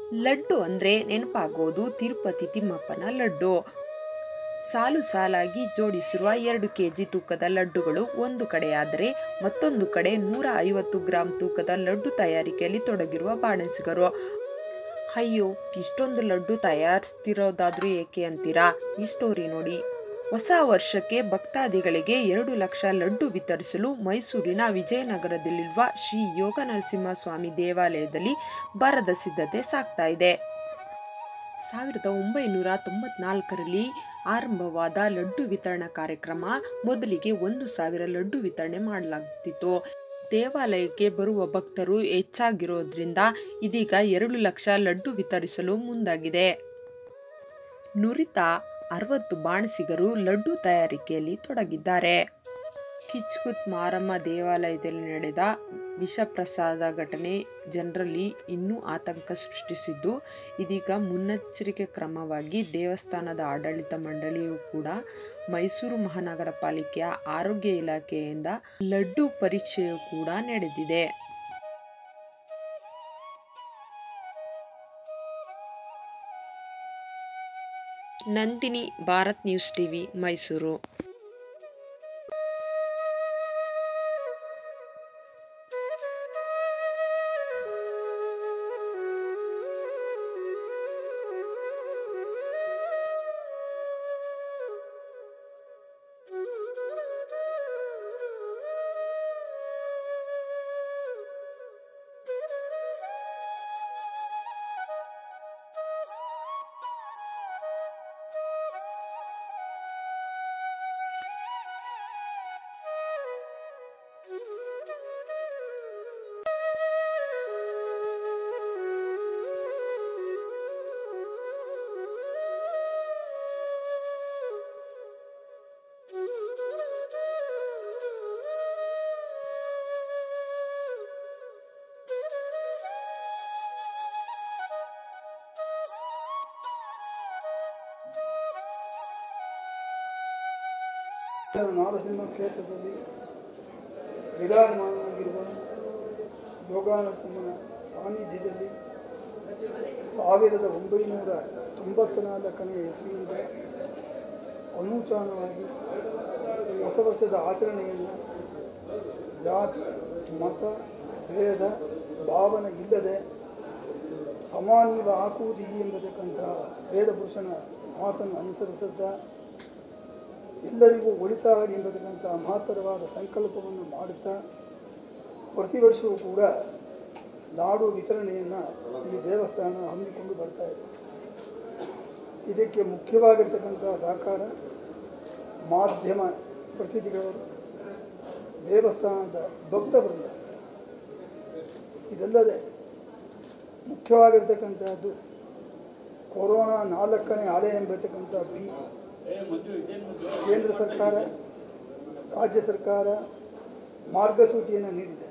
ಲಡ್ಡು ಅಂದರೆ ನೆನಪಾಗೋದು ತಿರುಪತಿ ತಿಮ್ಮಪ್ಪನ ಲಡ್ಡು ಸಾಲು ಸಾಲಾಗಿ ಜೋಡಿಸಿರುವ ಎರಡು ಕೆಜಿ ತೂಕದ ಲಡ್ಡುಗಳು ಒಂದು ಕಡೆಯಾದರೆ ಮತ್ತೊಂದು ಕಡೆ ನೂರ ಐವತ್ತು ಗ್ರಾಂ ತೂಕದ ಲಡ್ಡು ತಯಾರಿಕೆಯಲ್ಲಿ ತೊಡಗಿರುವ ಬಾಣಸಿಗರು ಅಯ್ಯೋ ಇಷ್ಟೊಂದು ಲಡ್ಡು ತಯಾರಿಸ್ತಿರೋದಾದ್ರೂ ಏಕೆ ಅಂತೀರಾ ಈ ಸ್ಟೋರಿ ನೋಡಿ ಹೊಸ ವರ್ಷಕ್ಕೆ ಭಕ್ತಾದಿಗಳಿಗೆ ಎರಡು ಲಕ್ಷ ಲಡ್ಡು ವಿತರಿಸಲು ಮೈಸೂರಿನ ವಿಜಯನಗರದಲ್ಲಿರುವ ಶ್ರೀ ಯೋಗ ನರಸಿಂಹಸ್ವಾಮಿ ದೇವಾಲಯದಲ್ಲಿ ಭರದ ಸಿದ್ಧತೆ ಸಾಗ್ತಾ ಇದೆ ಸಾವಿರದ ಒಂಬೈನೂರ ತೊಂಬತ್ನಾಲ್ಕರಲ್ಲಿ ಆರಂಭವಾದ ಲಡ್ಡು ವಿತರಣಾ ಕಾರ್ಯಕ್ರಮ ಮೊದಲಿಗೆ ಒಂದು ಸಾವಿರ ಲಡ್ಡು ವಿತರಣೆ ಮಾಡಲಾಗುತ್ತಿತ್ತು ದೇವಾಲಯಕ್ಕೆ ಬರುವ ಭಕ್ತರು ಹೆಚ್ಚಾಗಿರೋದ್ರಿಂದ ಇದೀಗ ಎರಡು ಲಕ್ಷ ಲಡ್ಡು ವಿತರಿಸಲು ಮುಂದಾಗಿದೆ ನುರಿತ ಅರವತ್ತು ಬಾಣಸಿಗರು ಲಡ್ಡು ತಯಾರಿಕೆಯಲ್ಲಿ ತೊಡಗಿದ್ದಾರೆ ಕಿಚ್ಕುತ್ ಮಾರಮ್ಮ ದೇವಾಲಯದಲ್ಲಿ ನಡೆದ ವಿಷಪ್ರಸಾದ ಘಟನೆ ಜನರಲ್ಲಿ ಇನ್ನೂ ಆತಂಕ ಸೃಷ್ಟಿಸಿದ್ದು ಇದೀಗ ಮುನ್ನೆಚ್ಚರಿಕೆ ಕ್ರಮವಾಗಿ ದೇವಸ್ಥಾನದ ಆಡಳಿತ ಮಂಡಳಿಯು ಕೂಡ ಮೈಸೂರು ಮಹಾನಗರ ಪಾಲಿಕೆಯ ಆರೋಗ್ಯ ಇಲಾಖೆಯಿಂದ ಲಡ್ಡು ಪರೀಕ್ಷೆಯು ಕೂಡ ನಡೆದಿದೆ ನಂದಿನಿ ಭಾರತ್ ನ್ಯೂಸ್ ಟಿವಿ ಮೈಸೂರು ನಾರಸಿಂಹ ಕ್ಷೇತ್ರದಲ್ಲಿ ವಿರಾಜಮಾನವಾಗಿರುವ ಯೋಗಾನರಸಿಂಹನ ಸಾನ್ನಿಧ್ಯದಲ್ಲಿ ಸಾವಿರದ ಒಂಬೈನೂರ ತೊಂಬತ್ನಾಲ್ಕನೇ ಇಸ್ವಿಯಿಂದ ಅನೂಚಾನವಾಗಿ ಹೊಸ ವರ್ಷದ ಆಚರಣೆಯನ್ನು ಜಾತಿ ಮತ ಭೇದ ಭಾವನೆ ಇಲ್ಲದೆ ಸಮಾನೀವ ಆಕೂತಿ ಎಂಬತಕ್ಕಂಥ ವೇದಭೂಷಣ ಮಾತನ್ನು ಅನುಸರಿಸುತ್ತಾ ಎಲ್ಲರಿಗೂ ಒಳಿತಾಗಲಿ ಎಂಬತಕ್ಕಂಥ ಮಹತ್ತರವಾದ ಸಂಕಲ್ಪವನ್ನು ಮಾಡುತ್ತಾ ಪ್ರತಿ ವರ್ಷವೂ ಕೂಡ ಲಾಡು ವಿತರಣೆಯನ್ನು ಈ ದೇವಸ್ಥಾನ ಹಮ್ಮಿಕೊಂಡು ಬರ್ತಾ ಇದೆ ಇದಕ್ಕೆ ಮುಖ್ಯವಾಗಿರ್ತಕ್ಕಂಥ ಸಹಕಾರ ಮಾಧ್ಯಮ ಪ್ರತಿನಿಧಿಗಳವರು ದೇವಸ್ಥಾನದ ಭಕ್ತ ವೃಂದ ಇದಲ್ಲದೆ ಮುಖ್ಯವಾಗಿರ್ತಕ್ಕಂಥದ್ದು ಕೊರೋನಾ ನಾಲ್ಕನೇ ಅಲೆ ಎಂಬತಕ್ಕಂಥ ಭೀತಿ ಕೇಂದ್ರ ಸರ್ಕಾರ ರಾಜ್ಯ ಸರ್ಕಾರ ಮಾರ್ಗಸೂಚಿಯನ್ನು ನೀಡಿದೆ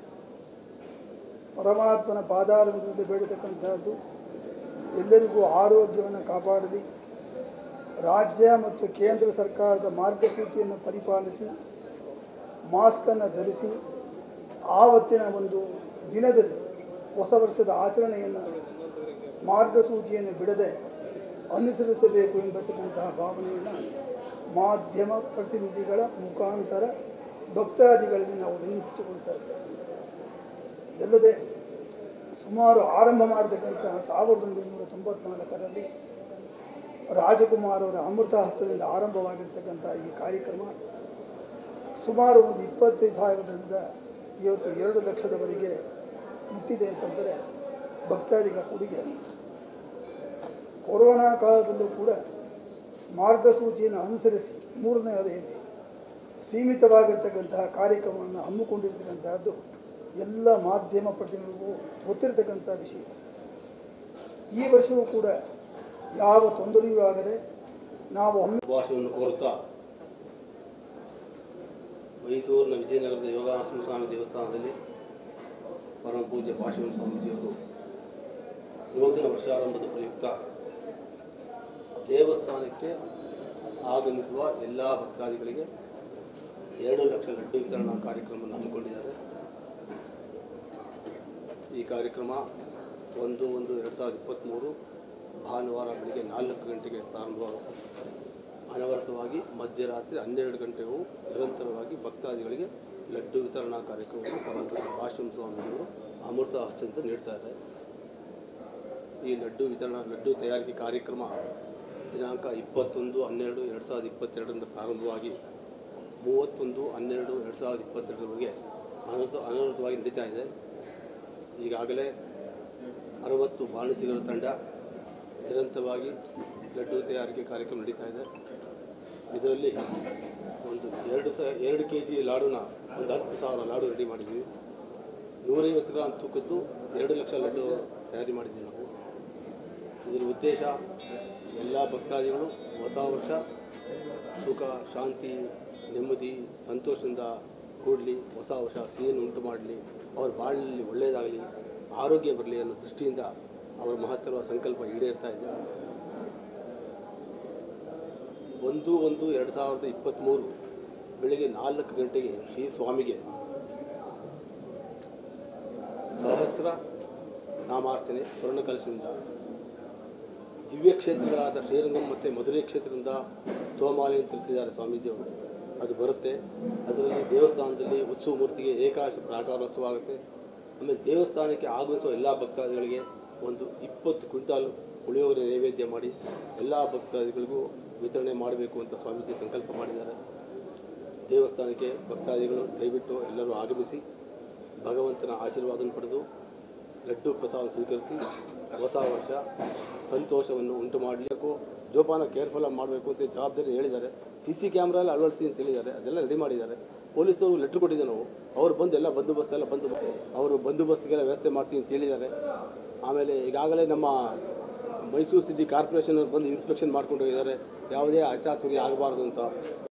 ಪರಮಾತ್ಮನ ಪಾದಾರಂಭದಲ್ಲಿ ಬೇಡತಕ್ಕಂಥದ್ದು ಎಲ್ಲರಿಗೂ ಆರೋಗ್ಯವನ್ನು ಕಾಪಾಡಲಿ ರಾಜ್ಯ ಮತ್ತು ಕೇಂದ್ರ ಸರ್ಕಾರದ ಮಾರ್ಗಸೂಚಿಯನ್ನು ಪರಿಪಾಲಿಸಿ ಮಾಸ್ಕನ್ನು ಧರಿಸಿ ಆವತ್ತಿನ ಒಂದು ದಿನದಲ್ಲಿ ಹೊಸ ವರ್ಷದ ಆಚರಣೆಯನ್ನು ಮಾರ್ಗಸೂಚಿಯನ್ನು ಬಿಡದೆ ಅನುಸರಿಸಬೇಕು ಎಂಬತಕ್ಕಂತಹ ಭಾವನೆಯನ್ನು ಮಾಧ್ಯಮ ಪ್ರತಿನಿಧಿಗಳ ಮುಖಾಂತರ ಭಕ್ತಾದಿಗಳಲ್ಲಿ ನಾವು ವಿನಂತಿಸಿಕೊಳ್ತಾ ಇದ್ದೇವೆ ಇದಲ್ಲದೆ ಸುಮಾರು ಆರಂಭ ಮಾಡತಕ್ಕಂಥ ಸಾವಿರದ ಒಂಬೈನೂರ ತೊಂಬತ್ನಾಲ್ಕರಲ್ಲಿ ರಾಜಕುಮಾರ್ ಅವರ ಅಮೃತ ಹಸ್ತದಿಂದ ಆರಂಭವಾಗಿರ್ತಕ್ಕಂಥ ಈ ಕಾರ್ಯಕ್ರಮ ಸುಮಾರು ಒಂದು ಇಪ್ಪತ್ತೈದು ಸಾವಿರದಿಂದ ಇವತ್ತು ಎರಡು ಲಕ್ಷದವರೆಗೆ ಮುಟ್ಟಿದೆ ಅಂತಂದರೆ ಭಕ್ತಾದಿಗಳ ಕೊಡುಗೆ ಕೊರೋನಾ ಕಾಲದಲ್ಲೂ ಕೂಡ ಮಾರ್ಗಸೂಚಿಯನ್ನು ಅನುಸರಿಸಿ ಮೂರನೇ ಅಲೆಯಲ್ಲಿ ಸೀಮಿತವಾಗಿರ್ತಕ್ಕಂತಹ ಕಾರ್ಯಕ್ರಮವನ್ನು ಹಮ್ಮಿಕೊಂಡಿರ್ತಕ್ಕಂತಹದ್ದು ಎಲ್ಲ ಮಾಧ್ಯಮ ಪ್ರತಿನಿಧಿಗಳಿಗೂ ಗೊತ್ತಿರತಕ್ಕಂಥ ವಿಷಯ ಈ ವರ್ಷವೂ ಕೂಡ ಯಾವ ತೊಂದರೆಯೂ ಆಗದೆ ನಾವು ಹಮ್ಮಿ ಭಾಷೆಯನ್ನು ಕೋರುತ್ತಾ ಮೈಸೂರಿನ ವಿಜಯನಗರದ ಯೋಗಾಸನ ಸ್ವಾಮಿ ದೇವಸ್ಥಾನದಲ್ಲಿ ಪರಮ ಪೂಜ್ಯ ಪಾಶಿವನ ಸ್ವಾಮೀಜಿಯವರು ನೂತನ ವರ್ಷಾರಂಭದ ಪ್ರಯುಕ್ತ ದೇವಸ್ಥಾನಕ್ಕೆ ಆಗಮಿಸುವ ಎಲ್ಲ ಭಕ್ತಾದಿಗಳಿಗೆ ಎರಡು ಲಕ್ಷ ಲಡ್ಡು ವಿತರಣಾ ಕಾರ್ಯಕ್ರಮವನ್ನು ಹಮ್ಮಿಕೊಂಡಿದ್ದಾರೆ ಈ ಕಾರ್ಯಕ್ರಮ ಒಂದು ಒಂದು ಎರಡು ಸಾವಿರದ ಇಪ್ಪತ್ತ್ಮೂರು ಭಾನುವಾರ ಬೆಳಿಗ್ಗೆ ನಾಲ್ಕು ಗಂಟೆಗೆ ಪ್ರಾರಂಭವಾಗುತ್ತೆ ಅನವರತವಾಗಿ ಮಧ್ಯರಾತ್ರಿ ಹನ್ನೆರಡು ಗಂಟೆಗೂ ನಿರಂತರವಾಗಿ ಭಕ್ತಾದಿಗಳಿಗೆ ಲಡ್ಡು ವಿತರಣಾ ಕಾರ್ಯಕ್ರಮವನ್ನು ಪರಮಪೂಜ್ಯ ಆಶ್ರಮ ಸ್ವಾಮಿಗಳು ಅಮೃತ ಹಸ್ತದಿಂದ ನೀಡ್ತಾರೆ ಈ ಲಡ್ಡು ವಿತರಣಾ ಲಡ್ಡು ತಯಾರಿಕೆ ಕಾರ್ಯಕ್ರಮ ದಿನಾಂಕ ಇಪ್ಪತ್ತೊಂದು ಹನ್ನೆರಡು ಎರಡು ಸಾವಿರದ ಇಪ್ಪತ್ತೆರಡರಿಂದ ಪ್ರಾರಂಭವಾಗಿ ಮೂವತ್ತೊಂದು ಹನ್ನೆರಡು ಎರಡು ಸಾವಿರದ ಇಪ್ಪತ್ತೆರಡರವರೆಗೆ ಅನಂತ ಅನವರತವಾಗಿ ನಡೀತಾ ಇದೆ ಈಗಾಗಲೇ ಅರವತ್ತು ಬಾಣಸಿಗರ ತಂಡ ನಿರಂತರವಾಗಿ ಲಡ್ಡು ತಯಾರಿಕೆ ಕಾರ್ಯಕ್ರಮ ನಡೀತಾ ಇದೆ ಇದರಲ್ಲಿ ಒಂದು ಎರಡು ಸ ಎರಡು ಕೆ ಜಿ ಲಾಡುನ ಒಂದು ಹತ್ತು ಸಾವಿರ ಲಾಡು ರೆಡಿ ಮಾಡಿದ್ದೀವಿ ನೂರೈವತ್ತು ಗ್ರಾಮ್ ತೂಕದ್ದು ಎರಡು ಲಕ್ಷ ಲಡ್ಡು ತಯಾರಿ ಮಾಡಿದ್ದೀವಿ ನಾವು ಇದರ ಉದ್ದೇಶ ಎಲ್ಲ ಭಕ್ತಾದಿಗಳು ಹೊಸ ವರ್ಷ ಸುಖ ಶಾಂತಿ ನೆಮ್ಮದಿ ಸಂತೋಷದಿಂದ ಕೂಡಲಿ ಹೊಸ ವರ್ಷ ಸಿಹಿಯನ್ನು ಉಂಟು ಮಾಡಲಿ ಅವ್ರ ಬಾಳಲ್ಲಿ ಒಳ್ಳೆಯದಾಗಲಿ ಆರೋಗ್ಯ ಬರಲಿ ಅನ್ನೋ ದೃಷ್ಟಿಯಿಂದ ಅವರ ಮಹತ್ತರವಾದ ಸಂಕಲ್ಪ ಈಡೇರ್ತಾ ಇದೆ ಒಂದು ಒಂದು ಎರಡು ಸಾವಿರದ ಇಪ್ಪತ್ತ್ಮೂರು ಬೆಳಿಗ್ಗೆ ನಾಲ್ಕು ಗಂಟೆಗೆ ಶ್ರೀ ಸ್ವಾಮಿಗೆ ಸಹಸ್ರ ನಾಮಾರ್ಚನೆ ಸ್ವರ್ಣ ಕಲಶದಿಂದ ದಿವ್ಯ ಕ್ಷೇತ್ರಗಳಾದ ಶ್ರೀರಂಗಂ ಮತ್ತು ಮಧುರೈ ಕ್ಷೇತ್ರದಿಂದ ತೋಮಾಲೆಯನ್ನು ತಿಳಿಸಿದ್ದಾರೆ ಸ್ವಾಮೀಜಿಯವರು ಅದು ಬರುತ್ತೆ ಅದರಲ್ಲಿ ದೇವಸ್ಥಾನದಲ್ಲಿ ಉತ್ಸವ ಮೂರ್ತಿಗೆ ಏಕಾಶ ಪ್ರಾಕಾರೋತ್ಸವ ಆಗುತ್ತೆ ಆಮೇಲೆ ದೇವಸ್ಥಾನಕ್ಕೆ ಆಗಮಿಸುವ ಎಲ್ಲ ಭಕ್ತಾದಿಗಳಿಗೆ ಒಂದು ಇಪ್ಪತ್ತು ಕ್ವಿಂಟಾಲ್ ಪುಳಿಯೋಗರೆ ನೈವೇದ್ಯ ಮಾಡಿ ಎಲ್ಲ ಭಕ್ತಾದಿಗಳಿಗೂ ವಿತರಣೆ ಮಾಡಬೇಕು ಅಂತ ಸ್ವಾಮೀಜಿ ಸಂಕಲ್ಪ ಮಾಡಿದ್ದಾರೆ ದೇವಸ್ಥಾನಕ್ಕೆ ಭಕ್ತಾದಿಗಳು ದಯವಿಟ್ಟು ಎಲ್ಲರೂ ಆಗಮಿಸಿ ಭಗವಂತನ ಆಶೀರ್ವಾದವನ್ನು ಪಡೆದು ಲಡ್ಡು ಪ್ರಸಾದ ಸ್ವೀಕರಿಸಿ ಹೊಸ ವರ್ಷ ಸಂತೋಷವನ್ನು ಉಂಟು ಮಾಡಲಿಕ್ಕೂ ಜೋಪಾನ ಕೇರ್ಫುಲ್ಲಾಗಿ ಮಾಡಬೇಕು ಅಂತ ಜವಾಬ್ದಾರಿ ಹೇಳಿದ್ದಾರೆ ಸಿ ಸಿ ಕ್ಯಾಮ್ರಾ ಎಲ್ಲ ಅಳವಡಿಸಿ ಅಂತ ಹೇಳಿದ್ದಾರೆ ಅದೆಲ್ಲ ರೆಡಿ ಮಾಡಿದ್ದಾರೆ ಪೊಲೀಸ್ನವರು ಲೆಟ್ರ್ ಕೊಟ್ಟಿದ್ದೆ ನಾವು ಅವ್ರು ಬಂದು ಎಲ್ಲ ಬಂದೋಬಸ್ತ್ ಎಲ್ಲ ಬಂದು ಅವರು ಬಂದೋಬಸ್ತಿಗೆಲ್ಲ ವ್ಯವಸ್ಥೆ ಮಾಡ್ತೀನಿ ಅಂತ ಹೇಳಿದ್ದಾರೆ ಆಮೇಲೆ ಈಗಾಗಲೇ ನಮ್ಮ ಮೈಸೂರು ಸಿಟಿ ಕಾರ್ಪೊರೇಷನ್ ಅವ್ರು ಬಂದು ಇನ್ಸ್ಪೆಕ್ಷನ್ ಮಾಡ್ಕೊಂಡು ಹೋಗಿದ್ದಾರೆ ಯಾವುದೇ ಅಚಾತುರ್ಯ ಆಗಬಾರ್ದು ಅಂತ